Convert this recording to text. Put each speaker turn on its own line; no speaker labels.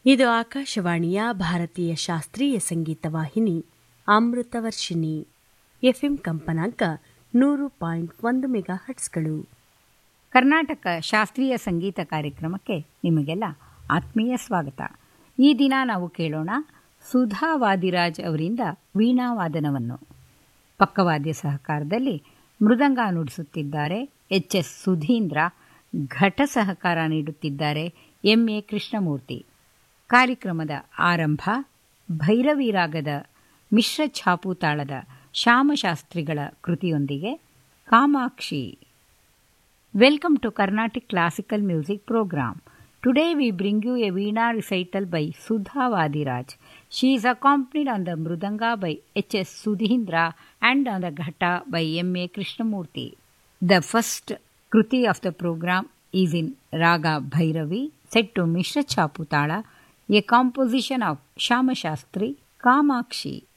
ಇದು ಆಕಾಶವಾಣಿಯ ಭಾರತೀಯ ಶಾಸ್ತ್ರೀಯ ಸಂಗೀತ ವಾಹಿನಿ ಅಮೃತವರ್ಷಿಣಿ ಎಫ್ಎಂ ಕಂಪನಾಂಕ ನೂರು ಪಾಯಿಂಟ್ ಒಂದು ಮೆಗಾ ಹಟ್ಸ್ಗಳು
ಕರ್ನಾಟಕ ಶಾಸ್ತ್ರೀಯ ಸಂಗೀತ ಕಾರ್ಯಕ್ರಮಕ್ಕೆ ನಿಮಗೆಲ್ಲ ಆತ್ಮೀಯ ಸ್ವಾಗತ ಈ ದಿನ ನಾವು ಕೇಳೋಣ ಸುಧಾ ವಾದಿರಾಜ್ ಅವರಿಂದ ವೀಣಾವಾದನವನ್ನು ಪಕ್ಕವಾದ್ಯ ಸಹಕಾರದಲ್ಲಿ ಮೃದಂಗ ನುಡಿಸುತ್ತಿದ್ದಾರೆ ಎಚ್ ಎಸ್ ಸುಧೀಂದ್ರ ಘಟ ಸಹಕಾರ ನೀಡುತ್ತಿದ್ದಾರೆ ಎಂ ಎ ಕೃಷ್ಣಮೂರ್ತಿ ಕಾರ್ಯಕ್ರಮದ ಆರಂಭ ಭೈರವಿ ರಾಗದ ಮಿಶ್ರ ಛಾಪು ತಾಳದ ಶ್ಯಾಮಶಾಸ್ತ್ರಿಗಳ ಕೃತಿಯೊಂದಿಗೆ Kamakshi Welcome to Carnatic Classical Music Program. Today we bring you a Veena recital by Sudha Vadiraj. She is accompanied on the Mrudanga by H.S. Sudhindra and on the Ghata by M.A. Krishnamurti. The first Kruti of the program is in Raga Bhairavi, set to Mishra Chaputala, a composition of Shama Shastri Kamakshi.